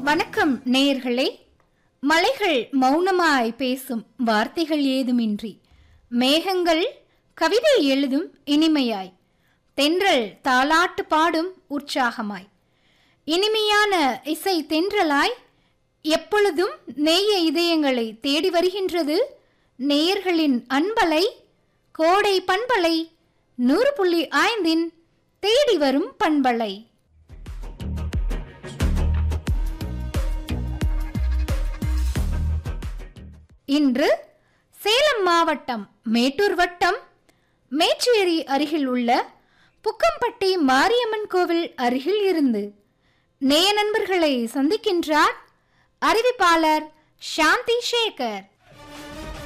வணக்கம் நேயர்களே மலைகள் மௌனமாய் பேசும் வார்த்தைகள் ஏதுமின்றி மேகங்கள் கவிதை எழுதும் இனிமையாய் தென்றல் தாலாட்டு பாடும் உற்சாகமாய் இனிமையான இசை தென்றலாய் எப்பொழுதும் நேய இதயங்களை தேடி வருகின்றது நேயர்களின் அன்பலை கோடை பண்பலை நூறு புள்ளி ஐந்தின் தேடி வரும் பண்பலை இன்று சேலம் மாவட்டம் மேட்டூர் வட்டம் மேச்சேரி அருகில் உள்ள புக்கம்பட்டி மாரியம்மன் கோவில் அருகில் இருந்து நேய நண்பர்களை சந்திக்கின்றார் அறிவிப்பாளர் சாந்தி சேகர்